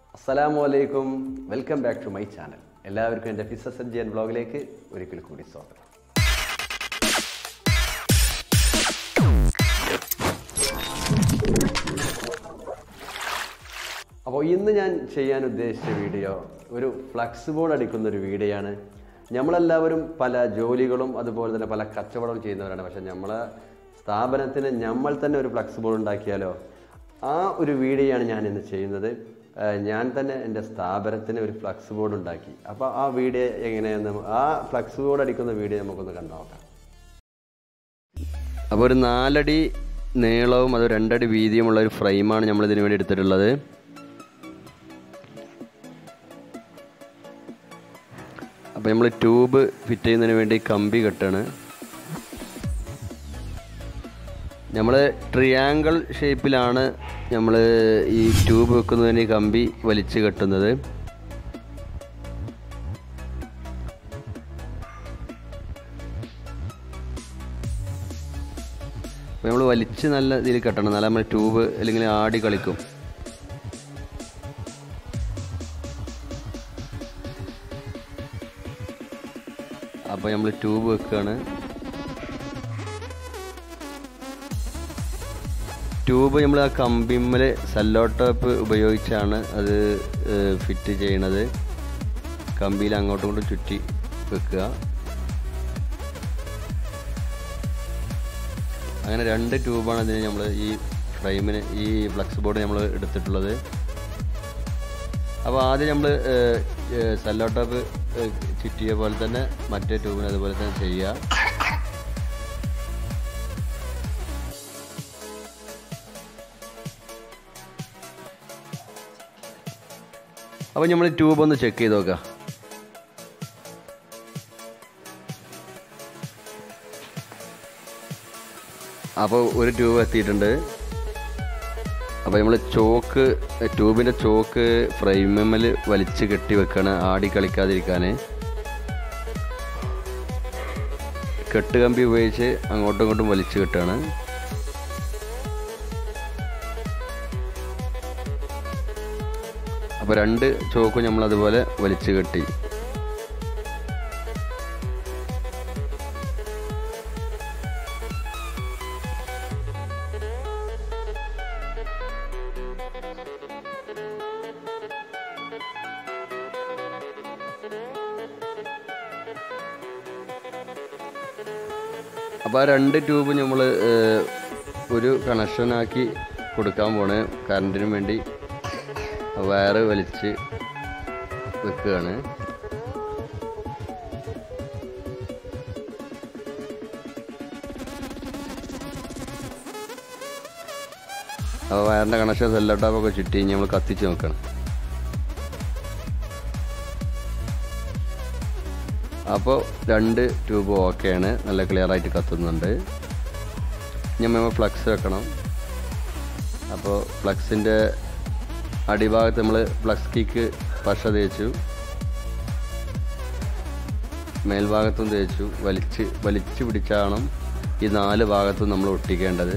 അസ്സലാമു അലൈക്കും welcome back to my channel എല്ലാവർക്കും എൻ്റെ ഫിസസ് എൻ ജിയൻ ബ്ലോഗിലേക്ക് ഒരിക്കൽ കൂടി സ്വാഗതം അപ്പോൾ ഇന്ന് ഞാൻ ചെയ്യാൻ ഉദ്ദേശിച്ച വീഡിയോ ഒരു ഫ്ലക്സ് ബോർഡ് അടിക്കുന്ന ഒരു വീഡിയോ ആണ് നമ്മളെല്ലാവരും പല ജോലികളും അതുപോലെ തന്നെ പല കച്ചവടവും ചെയ്യുന്നവരാണ് പക്ഷെ നമ്മളെ സ്ഥാപനത്തിന് നമ്മൾ തന്നെ ഒരു ഫ്ലക്സ് ബോർഡ് ഉണ്ടാക്കിയാലോ ആ ഒരു വീഡിയോ ആണ് ഞാൻ ഇന്ന് ചെയ്യുന്നത് ആ, ഞാൻ തന്നെ എൻ്റെ സ്ഥാപനത്തിന് ഒരു ഫ്ലക്സ് ബോർഡ് ഉണ്ടാക്കി അപ്പോൾ ആ വീഡിയോ എങ്ങനെയെന്ന് ആ ഫ്ലക്സ് ബോർഡ് അടിക്കുന്ന വീഡിയോ നമുക്കൊന്ന് കണ്ടു നോക്കാം അപ്പോൾ ഒരു നാലടി നീളവും അത് രണ്ടടി വീതിയുമുള്ള ഒരു ഫ്രെയിമാണ് നമ്മൾ ഇതിനു വേണ്ടി എടുത്തിട്ടുള്ളത് അപ്പോൾ നമ്മൾ ട്യൂബ് ഫിറ്റ് ചെയ്യുന്നതിന് വേണ്ടി കമ്പി കെട്ടാണ് നമ്മൾ ട്രിയാങ്കിൾ ഷേപ്പിലാണ് നമ്മൾ ഈ ട്യൂബ് വെക്കുന്നതിന് കമ്പി വലിച്ചു കെട്ടുന്നത് നമ്മൾ വലിച്ച് നല്ല ഇതിൽ കെട്ടണം നല്ല നമ്മൾ ട്യൂബ് അല്ലെങ്കിൽ ആടി കളിക്കും അപ്പോൾ നമ്മൾ ട്യൂബ് വെക്കുകയാണ് ട്യൂബ് നമ്മൾ ആ കമ്പിമ്മൽ സെല്ലോ ടോപ്പ് ഉപയോഗിച്ചാണ് അത് ഫിറ്റ് ചെയ്യണത് കമ്പിയിൽ അങ്ങോട്ടും ഇങ്ങോട്ടും ചുറ്റി വെക്കുക അങ്ങനെ രണ്ട് ട്യൂബാണ് ഇതിന് നമ്മൾ ഈ ഫ്രെയിമിന് ഈ ഫ്ലക്സ് ബോർഡ് നമ്മൾ എടുത്തിട്ടുള്ളത് അപ്പോൾ ആദ്യം നമ്മൾ സെല്ലോ ടോപ്പ് ചുറ്റിയ പോലെ തന്നെ മറ്റേ ട്യൂബിന് അതുപോലെ തന്നെ ചെയ്യുക അപ്പോൾ നമ്മൾ ട്യൂബ് ഒന്ന് ചെക്ക് ചെയ്ത് നോക്കാം അപ്പോൾ ഒരു ട്യൂബ് എത്തിയിട്ടുണ്ട് അപ്പോൾ നമ്മൾ ചോക്ക് ട്യൂബിൻ്റെ ചോക്ക് ഫ്രെയിമിൽ വലിച്ച് കെട്ടി വെക്കാണ് ആടി കളിക്കാതിരിക്കാൻ കെട്ടുകമ്പി ഉപയോഗിച്ച് അങ്ങോട്ടും ഇങ്ങോട്ടും വലിച്ചു കെട്ടാണ് അപ്പോൾ രണ്ട് ചോക്കും നമ്മൾ അതുപോലെ വലിച്ചു കെട്ടി അപ്പോൾ ആ രണ്ട് ട്യൂബ് നമ്മൾ ഒരു കണക്ഷനാക്കി കൊടുക്കാൻ പോണ് കറണ്ടിന് വേണ്ടി വയറ് വലിച്ച് വെക്കുകയാണ് അപ്പോൾ വയറിൻ്റെ കണക്ഷൻ സെല്ലോ ടോപ്പൊക്കെ ചുറ്റി നമ്മൾ കത്തിച്ച് നോക്കണം അപ്പോൾ രണ്ട് ട്യൂബ് ഓക്കെയാണ് നല്ല ക്ലിയർ ആയിട്ട് കത്തുന്നുണ്ട് ഇനി നമ്മൾ ഫ്ലക്സ് വെക്കണം അപ്പോൾ ഫ്ലക്സിൻ്റെ അടിഭാഗത്ത് നമ്മൾ ഫ്ലക്സ് കിക്ക് പശ തേച്ചു മേൽഭാഗത്തും തേച്ചു വലിച്ച് വലിച്ച് പിടിച്ചാണ് ഈ നാല് ഭാഗത്തും നമ്മൾ ഒട്ടിക്കേണ്ടത്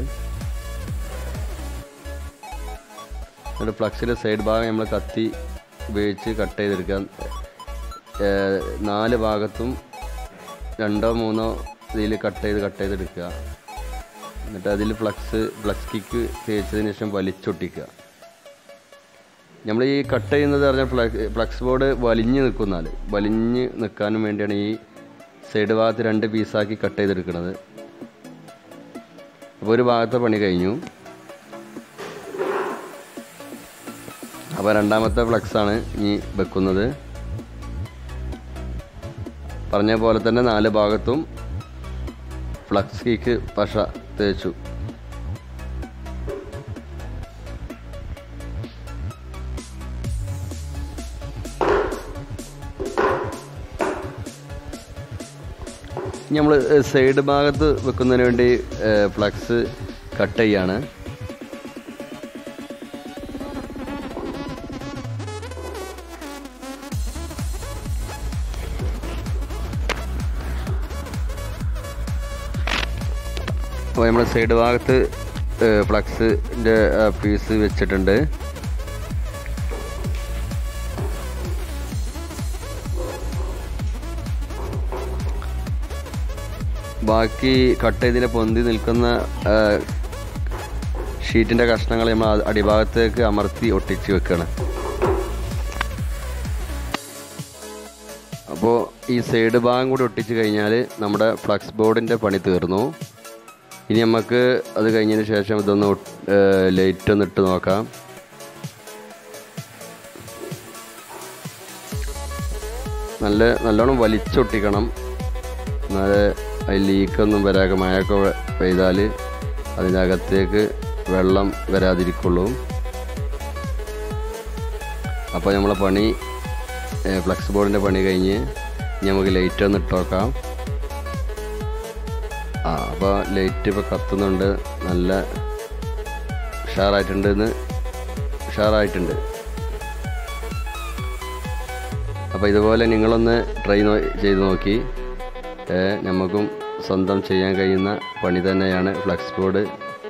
എന്നിട്ട് ഫ്ലക്സിൻ്റെ സൈഡ് ഭാഗം നമ്മൾ കത്തി ഉപയോഗിച്ച് കട്ട് ചെയ്തെടുക്കാൻ ഏഹ് നാല് ഭാഗത്തും രണ്ടോ മൂന്നോ ഇതിൽ കട്ട് ചെയ്ത് കട്ട് ചെയ്തെടുക്കുക എന്നിട്ട് അതിൽ ഫ്ലക്സ് ഫ്ലക്സ് കിക്ക് തേച്ചതിന് ശേഷം വലിച്ചൊട്ടിക്കുക നമ്മൾ ഈ കട്ട് ചെയ്യുന്നത് പറഞ്ഞാൽ ഫ്ലക്സ് ഫ്ലക്സ് ബോർഡ് വലിഞ്ഞ് നിൽക്കുന്നാൽ വലിഞ്ഞ് നിൽക്കാനും വേണ്ടിയാണ് ഈ സൈഡ് ഭാഗത്ത് രണ്ട് പീസാക്കി കട്ട് ചെയ്തെടുക്കുന്നത് അപ്പോൾ ഒരു ഭാഗത്തെ പണി കഴിഞ്ഞു അപ്പോൾ രണ്ടാമത്തെ ഫ്ലക്സാണ് ഇനി വെക്കുന്നത് പറഞ്ഞ പോലെ തന്നെ നാല് ഭാഗത്തും ഫ്ലക്സ് കീക്ക് പശ തേച്ചു നമ്മൾ സൈഡ് ഭാഗത്ത് വെക്കുന്നതിന് വേണ്ടി ഫ്ലക്സ് കട്ട് ചെയ്യാണ് അപ്പോൾ നമ്മുടെ സൈഡ് ഭാഗത്ത് ഫ്ലക്സിൻ്റെ പീസ് വെച്ചിട്ടുണ്ട് ബാക്കി കട്ട് ചെയ്തിനെ പൊന്തി നിൽക്കുന്ന ആ, ഷീറ്റിൻ്റെ കഷ്ണങ്ങൾ നമ്മൾ ആ അടിഭാഗത്തേക്ക് അമർത്തി ഒട്ടിച്ച് വെക്കുകയാണ് അപ്പോൾ ഈ സൈഡ് ഭാഗം കൂടി ഒട്ടിച്ച് കഴിഞ്ഞാൽ നമ്മുടെ ഫ്ലക്സ് ബോർഡിൻ്റെ പണി തീർന്നു ഇനി നമുക്ക് അത് കഴിഞ്ഞതിന് ശേഷം ഇതൊന്ന് ലൈറ്റ് ഒന്ന് ഇട്ട് നോക്കാം നല്ല നല്ലോണം വലിച്ചൊട്ടിക്കണം എന്നാല് അതിൽ ലീക്കൊന്നും വരാതെ മഴയൊക്കെ വെ- പെയ്താൽ അതിനകത്തേക്ക് വെള്ളം വരാതിരിക്കുള്ളൂ അപ്പോൾ നമ്മളെ പണി ഫ്ലക്സ് ബോർഡിൻ്റെ പണി കഴിഞ്ഞ് ഇനി നമുക്ക് ലൈറ്റ് ഒന്ന് ഇട്ട് നോക്കാം ആ അപ്പോൾ ലൈറ്റ് ഇപ്പോൾ കത്തുന്നുണ്ട് നല്ല ഉഷാറായിട്ടുണ്ട് എന്ന് ഉഷാറായിട്ടുണ്ട് അപ്പോൾ ഇതുപോലെ നിങ്ങളൊന്ന് ട്രൈ നോ ചെയ്ത് നോക്കി ഏ, നമുക്കും സ്വന്തം ചെയ്യാൻ കഴിയുന്ന പണി തന്നെയാണ് ഫ്ലക്സ് ബോർഡ്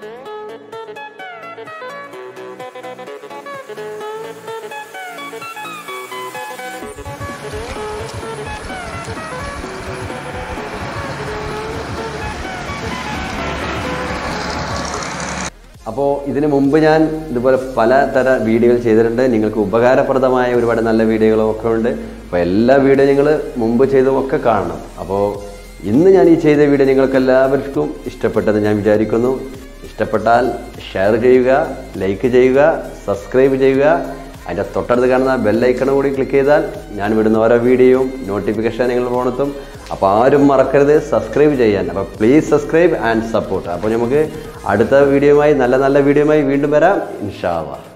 അപ്പോൾ ഇതിനു മുമ്പ് ഞാൻ ഇതുപോലെ പലതര വീഡിയോകൾ ചെയ്തിട്ടുണ്ട് നിങ്ങൾക്ക് ഉപകാരപ്രദമായ ഒരുപാട് നല്ല വീഡിയോകളും ഒക്കെ ഉണ്ട് അപ്പോൾ എല്ലാ വീഡിയോ നിങ്ങൾ മുമ്പ് ചെയ്തതും ഒക്കെ കാണണം അപ്പോൾ ഇന്ന് ഞാൻ ഈ ചെയ്ത വീഡിയോ നിങ്ങൾക്ക് എല്ലാവർക്കും ഇഷ്ടപ്പെട്ടെന്ന് ഞാൻ വിചാരിക്കുന്നു ഇഷ്ടപ്പെട്ടാൽ ഷെയർ ചെയ്യുക ലൈക്ക് ചെയ്യുക സബ്സ്ക്രൈബ് ചെയ്യുക അതിൻ്റെ തൊട്ടടുത്ത് കാണുന്ന ബെല്ലൈക്കണും കൂടി ക്ലിക്ക് ചെയ്താൽ ഞാൻ വിടുന്ന ഓരോ വീഡിയോയും നോട്ടിഫിക്കേഷൻ നിങ്ങൾ ഫോണെത്തും അപ്പോൾ ആരും മറക്കരുത് സബ്സ്ക്രൈബ് ചെയ്യാൻ അപ്പോൾ പ്ലീസ് സബ്സ്ക്രൈബ് ആൻഡ് സപ്പോർട്ട് അപ്പോൾ നമുക്ക് അടുത്ത വീഡിയോയുമായി നല്ല നല്ല വീഡിയോയുമായി വീണ്ടും വരാം ഇൻഷാ അള്ളാ